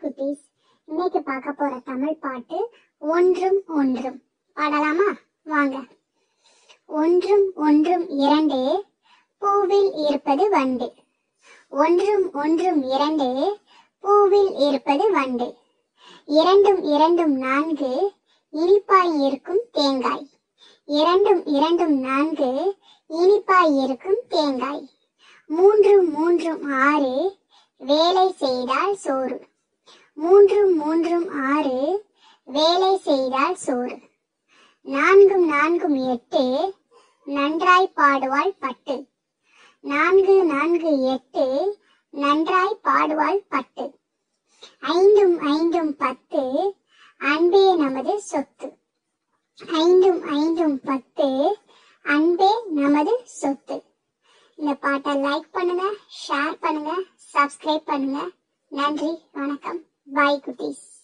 குட்டீஸ் இன்னைக்கு பார்க்க போற தமிழ் பாட்டு ஒன்றும் ஒன்றும் பாடலாமா வாங்க ஒன்றும் ஒன்றும் இரண்டு பூவில் இருப்பது வண்டு ஒன்றும் ஒன்றும் இரண்டு பூவில் இருப்பது வண்டு இரண்டும் இரண்டும் நான்கு இனிப்பாய் இருக்கும் தேங்காய் இரண்டும் இரண்டும் நான்கு இனிப்பாய் இருக்கும் தேங்காய் மூன்றும் மூன்றும் ஆறு வேலை செய்தால் சோறு மூன்றும் மூன்றும் ஆறு வேலை செய்தால் சோறு நான்கும் நான்கும் எட்டு நன்றாய் பாடுவாள் பட்டு நான்கு நான்கு எட்டு நன்றாய் பாடுவாள் பட்டு ஐந்தும் ஐந்தும் பத்து அன்பே நமது சொத்து ஐந்தும் ஐந்தும் பத்து அன்பே நமது சொத்து இந்த பாட்டை லைக் பண்ணுங்க ஷேர் பண்ணுங்க சப்ஸ்கிரைப் பண்ணுங்க நன்றி வணக்கம் பாய் குட்டீஸ்